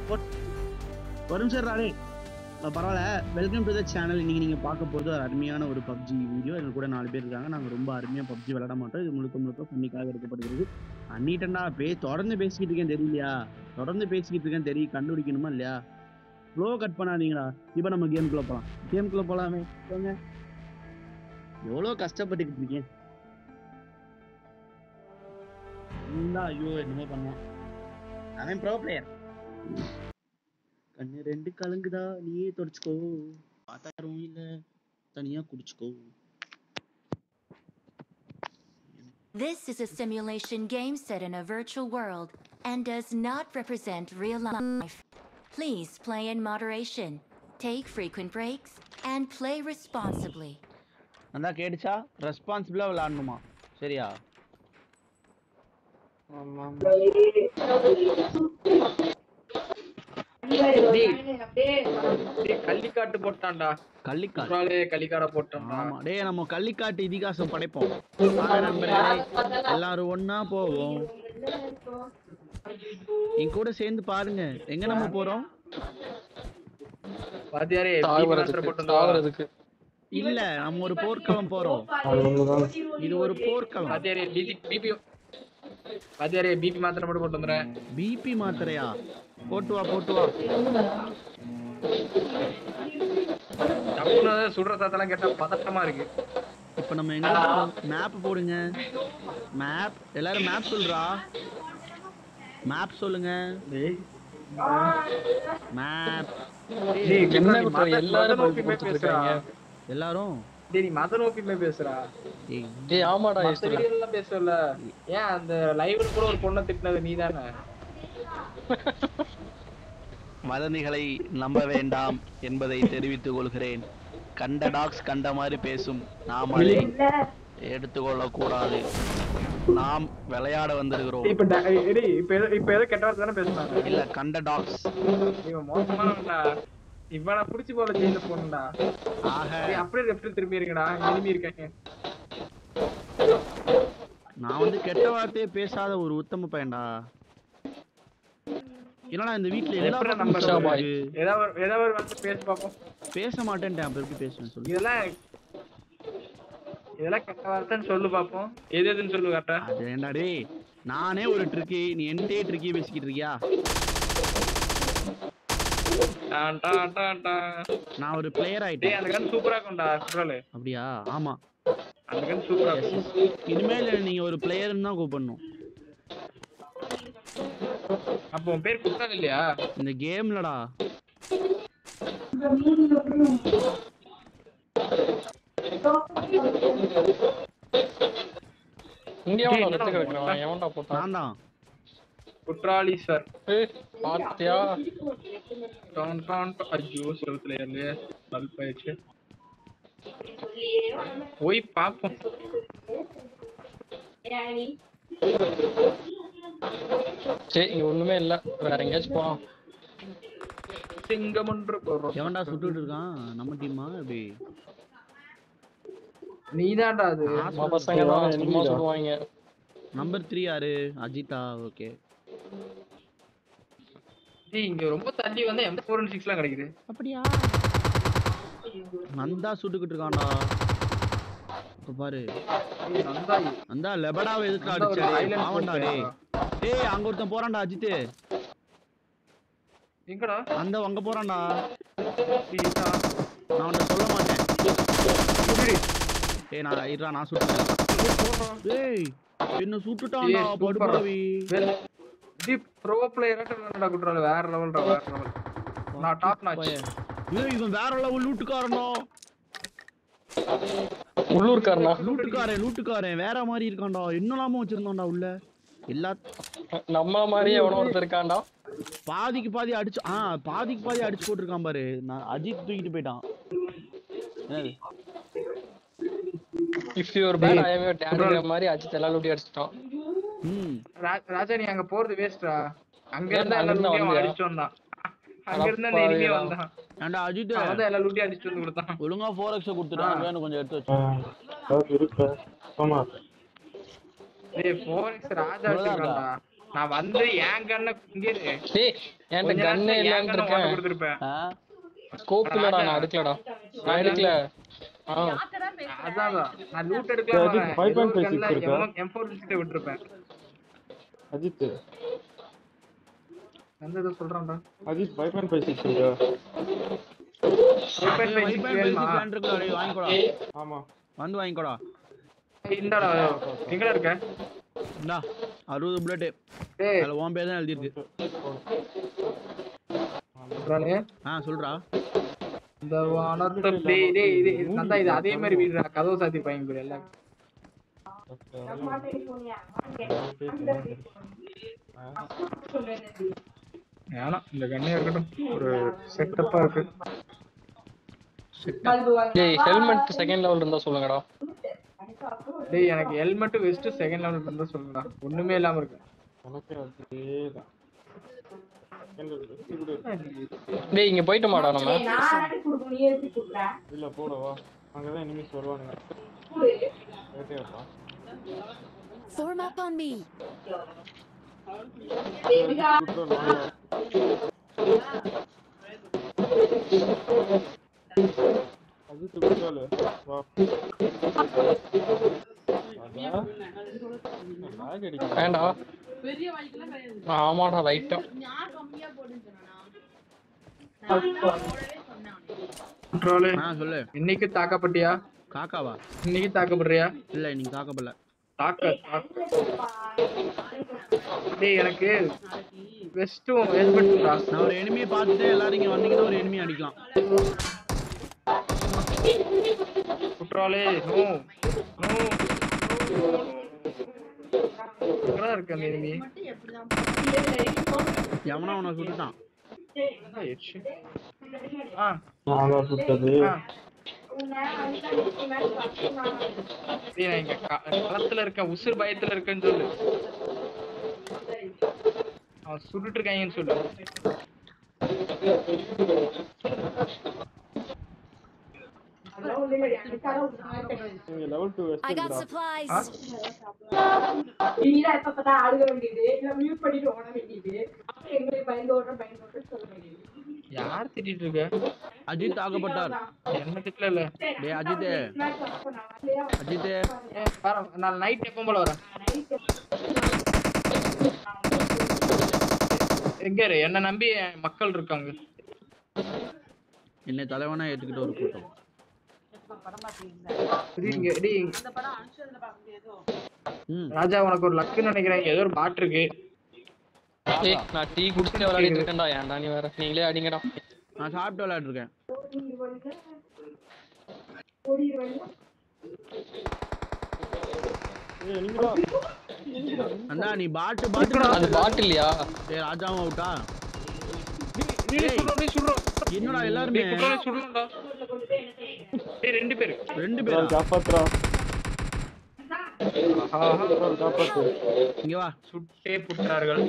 ஒரு நிமிஷம் ராடே பரவாயில்ல வெல்கம் டு த சேனல் இன்னைக்கு நீங்க பார்க்க போகிறது ஒரு அருமையான ஒரு பப்ஜி வீடியோ எங்க கூட நாலு பேர் இருக்காங்க நாங்க ரொம்ப அருமையா பப்ஜி விளையாட மாட்டோம் இது முழுக்க முழுக்க பண்ணிக்காக எடுக்கப்படுகிறது அன்னிட்டா பே தொடர்ந்து பேசிக்கிட்டு இருக்கேன் தெரியலையா தொடர்ந்து பேசிக்கிட்டு இருக்கேன் தெரியும் கண்டுபிடிக்கணுமா இல்லையா ஃப்ளோ கட் பண்ணாதீங்களா இப்போ நம்ம கேம்குள்ள போகலாம் கேம்குள்ள போகலாமே போங்க எவ்வளோ கஷ்டப்பட்டுக்கிட்டு இருக்கேன் இந்தா, ஐயோ என்னமோ பண்ணுவான் அவன் ப்ரோ பிளேயர் கண்ணு ரெண்டு கலங்குதா நீயே தொடச்சுக்கோ பார்த்தா யாரும் இல்ல தனியா குடிச்சுக்கோ This is a simulation game set in a virtual world and does not represent real life. Please play in moderation, take frequent breaks, and play responsibly. நல்லா கேட்டுச்சா ரெஸ்பான்சிபிளா விளையாடணுமா சரியா டேய், கள்ளிக்காட்டு போட்டான்டா கள்ளிக்காடு குற்றாலே கள்ளிக்காட போட்டான்டா ஆமா டேய் நம்ம கள்ளிக்காட்டு இதிகாசம் படைப்போம் வாங்க நண்பர்களே எல்லாரும் ஒண்ணா போவோம் என் கூட சேர்ந்து பாருங்க எங்க நம்ம போறோம் வாத்தியாரே பீபி மாத்திரை போட்டு வந்தா. சாவறதுக்கு இல்ல நம்ம ஒரு போர்க்களம் போறோம் இது ஒரு போர்க்களம் வாத்தியாரே பிபி பிபி வாத்தியாரே பிபி மாத்திரை மட்டும் போட்டு வந்துறேன் பிபி மாத்திரையா போட்டு வா போட்டு வா டப்புனு சுடுற சாத்தெல்லாம் கேட்டா பதட்டமா இருக்கு இப்ப நம்ம எங்க மேப் போடுங்க மேப் எல்லாரும் மேப் சொல்றா மேப் சொல்லுங்க மேப் டேய், என்ன நீ குற்றம் மத- எல்லாரும் மத நோக்கி போய் போய் பேசுறாங்க பேசுறா. எல்லாரும் டேய், நீ மத நோக்கி போய் பேசுறா ஏய், டேய் ஆமாடா மத்த ஈஸ்வரன் வீடியோல எல்லாம் பேசல ஏன் அந்த லைவ்ல கூட ஒரு பொண்ணை திட்டினது நீதானே வதந்திகளை நம்ப வேண்டாம் என்பதை தெரிவித்துக் கொள்கிறேன் கண்ட டாக்ஸ் கண்ட மாதிரி பேசும் நாம் அதை எடுத்துக்கொள்ள கூடாது நாம் விளையாட வந்திருக்கிறோம் இப்ப ட- டேய், இப்ப ஏதோ இப்ப ஏதோ கெட்ட வார்த்தை தானே பேசுனாங்க இல்ல கண்ட டாக்ஸ் இவன் மோசமானவன்டா இவனை புடிச்சு போல ஜெயில போகணும்டா ஆக டேய், அப்படியே லெஃப்ட் திரும்பி இருக்கடா எனிமி இருக்காங்க நான் வந்து கெட்ட வார்த்தையே பேசாத ஒரு உத்தம பையன்டா என்னடா இந்த வீட்ல எல்லா எப்படி பக்கமும் நம்ம சத்தம் இருக்கு. ஏதாவது ஒரு ஏதாவது ஒரு வந்து பேசி பார்ப்போம் பேச மாட்டேன்ட்டேன் அப்ப எப்படி பேசுவேன் சொல்லு இதெல்லாம் இதெல்லாம் கெட்ட வார்த்தைன்னு சொல்லு பார்ப்போம் எது எதுன்னு சொல்லு கரெக்டா அது ஏன்டா டேய் நானே ஒரு ட்ரிக்கி நீ என்கிட்டயே ட்ரிக்கி பேசிக்கிட்டு இருக்கியா டான் டான் டான் டான். நான் ஒரு பிளேயர் டேய் ஆயிட்டேன் அந்த கன் சூப்பரா இருக்கும்டா குட்ராலு அப்படியா ஆமா அந்த கன் சூப்பரா இருக்கும் இனிமேல் நீங்க ஒரு பிளேயர்னு தான் கூப்பிடணும் அப்போ உன் பேர் குட்ரால் இல்லையா இந்த கேம்லடா இங்க எவன்டா ரத்த கிடக்குறான் எவன்டா போட்டான் நான் தான் குற்றாலி சார் ஏய் பாத்தியா டான் டான் டான். ஐயோ செவத்துல ஏறலையே பல்ப் ஆயிடுச்சு போய் பார்ப்போம் சரி இங்க ஒண்ணுமே இல்ல வேற எங்கேயாச்சும் போலாம் சிங்கம் ஒன்று போடுறோம் எவன்டா சுட்டுட்டு இருக்கான் நம்ம டீமா அப்படி நீதான்டா அது நம்ம பசங்க தான் சும்மா சொல்லுவாங்க நம்பர் த்ரீ யாரு அஜிதா ஓகே டேய் இங்க ரொம்ப தள்ளி வந்தா எம் ஃபோர் சிக்ஸ் எல்லாம் கிடைக்குது அப்படியா நந்தா சுட்டுக்கிட்டு இருக்கான்டா இப்ப பாரு டேய், நந்தாய் நந்தா லெபடாவை எதுக்கு நந்தா ஒரு அடிச்சாரு island பாவண்டா டேய் போட்டாரா? டேய் அங்க ஒருத்தன் போறான்டா அஜித் எங்கடா அந்த அங்க போறான்டா டேய், இதா. நான் அவன்கிட்ட சொல்ல மாட்டேன் டேய் நான் இருடா நான் சுட்டுட்டேன் டேய் என்ன சுட்டுட்டான்டா ஏய், super. படுபாவி வேற- டேய் ப்ரோ பிளேயரா என்னடா குட்ரால் வேற லெவல்டா வேற லெவல் நான் டாப் நாச் பையன். ஏய் இவன் வேற லெவல் லூட்டுக்காரனோ உள்ளூர்காரனா லூட்டுக்காரன் லூட்டுக்காரன் வேற மாதிரி இருக்கான்டா என்னலாமோ வச்சிருந்தான்டா உள்ள எல்லா நம்ம மாதிரி எவனோ ஒருத்தர் இருக்கான்டா பாதிக்கு பாதி அடிச்சு ஆ பாதிக்கு பாதி அடிச்சு போட்டிருக்கான் பாரு நான் அஜித் தூக்கிட்டு போயிட்டான் என்னது if your bad I am your dad மாதிரி அஜித் எல்லாம் லூட்டி அடிச்சிட்டான் ம் ரா- ராஜா நீ அங்க போறது வேஸ்ட்ரா அங்க ஏன் இருந்தா அங்க எல்லா இருந்தா லூட்டியும் வந்தியா? அடிச்சு வந்தான் அங்க இருந்தா அந்த enemy வந்தான் ஏன்டா அஜித் அவன் தான் எல்லா லூட்டியும் அடிச்சு வந்து கொடுத்தான் ஒழுங்கா ஃபோர் எக்ஸ் கொடுத்துட்டான் வேணும் கொஞ்சம் எடுத்து வச்சு இருக்கு ஆமா டேய் 4x ராஜா இவ்வளவுதான் வச்சிருக்கான்டா நான் வந்து என் கண்ணை இங்க இரு. டேய் என்கிட்ட கொஞ்ச கண்ணே நேரத்துல என் இல்லன்னு கண்ணை உனக்கு இருக்கேன் கொடுத்திருப்பேன் ஆ? ஸ்கோப் இல்லடா நான் எடுக்கலடா நான் எடுக்கல ஆ அதான் அதான். நான் லூட் எடுக்கலாம் அஜித், வரேன். 5.56 ஏதோ ஒரு கண்ணுல இருக்கா? M- M4 கிட்ட விட்டுருப்பேன் அஜித் வந்து ஏதோ சொல்றான்டா Ajith five point five six இருக்கா Open ஏய், bench வைப்பேன், வேணுமா? பெல்ட் ஃபேன் இருக்குடா, டேய், வாங்கிக்கோடா ஆமா வந்து வாங்கிக்கோடா இந்தாடா எங்கடா இருக்க இந்தா அறுபது புல்லட்டு டேய் அதில் உன் பேர் தான் எழுதியிருக்கு சொல்றானே ஆ சொல்றா இந்த வானத்தை டேய் டேய் இது இது நந்தா இது அதே மாதிரி வீடுடா கதவு சாத்தி பையன் பேர் எல்லாம் வேணாம் இந்த கண்ணே இருக்கட்டும் ஒரு செட்டப்பா இருக்கு டேய் ஹெல்மெட் செகண்ட் லெவல் இருந்தா சொல்லுங்கடா டேய் எனக்கு ஹெல்மெட் வெஸ்ட் செகண்ட் லெவல் இருந்தா சொல்லுடா ஒண்ணுமே இல்லாம இருக்கு உனக்கு அதேதான் டேய் இங்க போயிட்டோமாடா நம்ம இல்ல போடவா அங்கதான் இனிமேல் வருவானுங்க வேட்டையாடா Form up on me. Ajith விட்டாலு வா அதான் lag அடிக்குது. வேண்டாம் ஆமாடா ரைட்டா ட்ரோலு ஆ சொல்லு இன்னைக்கு தாக்கப்பட்டியா காக்காவா இன்னைக்கு தாக்கப்படுறியா இல்லை நீங்க காக்கப்படல தாக்க தாக்க டேய் எனக்கு வெஸ்ட்டும் ஹெல்மெட்டும்டா நான் ஒரு எனிமியை பார்த்துட்டு எல்லாரும் இங்க வந்தீங்கன்னா ஒரு எனிமி அடிக்கலாம் குற்றாலே நோ நோ எங்கடா இருக்க அந்த enemy? எவனா அவனை சுட்டுட்டான் என்னடா ஆயிடுச்சு? ஆ நான் தான் சுட்டது ஆ டேய், நான் இங்க க- களத்துல இருக்கேன் உசுர் பயத்துல இருக்கேன்னு சொல்லு அவன் சுட்டுட்டு இருக்காங்கன்னு சொல்லு இங்க level two I got supplies. நீதான் எப்ப பார்த்தா அழுக வேண்டியது இல்ல மியூட் பண்ணிட்டு ஓட வேண்டியது அப்புறம் எங்களை பயந்து ஓடுற பயந்து ஓடுற சொல்ல வேண்டியது யார் திட்டிட்டு இருக்க அஜித் ஆக்கப்பட்டார் என்ன திட்டல இல்ல டேய் அஜித் மேட்ச் அப்ப நான் வரலையா அஜித் ஏ, பாரு, நான் நைட் எப்போ போல வரேன் எங்க இரு என்ன நம்பி என் மக்கள் இருக்காங்க என்னை தலைவனா ஏத்துக்கிட்டு ஒரு கூட்டம் டேய், இங்க டேய், ம் ராஜா உனக்கு ஒரு லக்குன்னு நினைக்கிறேன் இங்க ஏதோ ஒரு பாட் இருக்கு ஏய் நான் டீ குடிச்சிட்டு விளையாடிட்டு இருக்கேன்டா ஏன்டா நீ வேற நீங்களே அடிங்கடா நான் சாப்பிட்டு விளையாட்டு இருக்கேன் ஏய் நீங்களா அண்ணா நீ பாட்டு பாட்டு அது பாட்டு இல்லையா டேய் ராஜாவும் அவுட்டா டேய், டேய், சுடுறோம், டேய், சுடுறோம். என்னடா எல்லாருமே டேய், குற்றாலம் சுடுறோம்டா. டேய், ரெண்டு பேரு ரெண்டு பேரா காப்பாத்துறா ஆஹா, காப்பாத்து இங்க வா சுட்டே புட்டார்கள்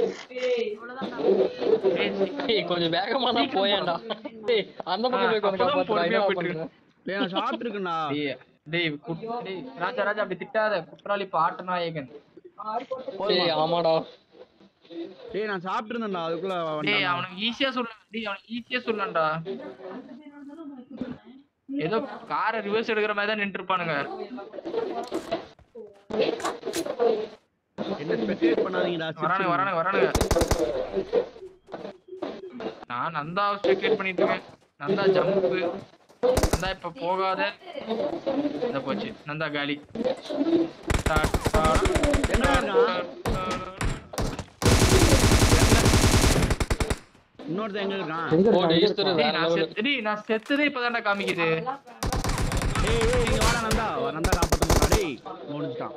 ஏய் கொஞ்சம் வேகமா தான் போயேன்டா ஏய் அந்த பக்கம் போய் கொஞ்சம் அப்பதான் காப்பாத்துடா பொறுமையா என்ன போயிட்டு பண்ற டேய் நான் சாப்பிட்டு இருக்கேன்டா டேய், டேய், குட்- டேய், ராஜா ராஜா அப்படி திட்டாத குற்றாலி பாட்டு நாயகன் ஏய் ஆமாடா டேய் நான் சாப்பிட்டு இருந்தேன்டா அதுக்குள்ள டேய் வந்துட்டான்டா. அவனுக்கு ஈஸியா சொல்ல டேய் அவனுக்கு ஈஸியா சொல்லலாம்டா ஏதோ காரை ரிவர்ஸ் எடுக்கிற மாதிரி தான் நின்று இருப்பானுங்க என்ன ஸ்பெக்டேட் பண்ணாதீங்கடா வரானுங்க வரானுங்க வரானுங்க நான் நந்தா ஸ்பெக்லேட் பண்ணிட்டு இருக்கேன் நந்தா ஜம்ப் நந்தா இப்ப போகாத இந்த போச்சு நந்தா காலி டா, டா, எங்கடா இருக்கான்? இன்னொருத்தன் எங்க இருக்கான் போடு ஈஸ்டர் டேய், வேற நான் லெவல் செத்து- டேய், நான் செத்ததே இப்பதான்டா காமிக்குது டேய் டேய் இங்க வாடா நந்தா வா, நந்தா காப்பாத்துங்கடா டேய் முடிஞ்சிட்டான்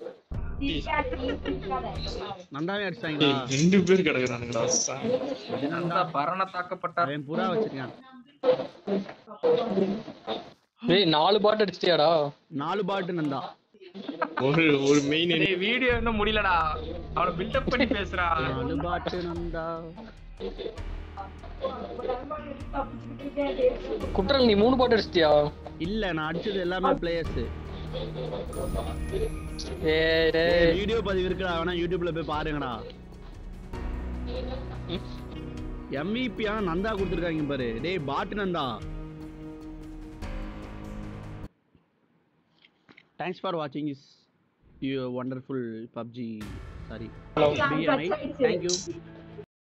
நந்தாவே அடிச்சிட்டாங்களா ரெண்டு பேர் கிடக்குறானுங்கடா நந்தா பரண தாக்கப்பட்டார் அவன் புறா வச்சிருக்கான் டேய் நாலு பாட்டு அடிச்சிட்டியாடா நாலு பாட்டு நந்தா ஒரு ஒரு மெயின் டேய் வீடியோ இன்னும் முடியலடா அவன பில்டப் பண்ணி பேசுறா நாலு பாட்டு நந்தா குற்றல் நீ மூணு பாட்டு அடிச்சிட்டியா இல்ல நான் அடிச்சது எல்லாமே பிளேயர்ஸ் ஏய் டேய் வீடியோ பதிவு இருக்குடா வேணா யூடியூப்ல போய் பாருங்கடா எம்விபி ஆனா நந்தா கொடுத்துருக்காங்க பாரு டேய் பாட்டு நந்தா தேங்க்ஸ் ஃபார் வாட்சிங் is you wonderful PUBG sorry Thank you. Thank you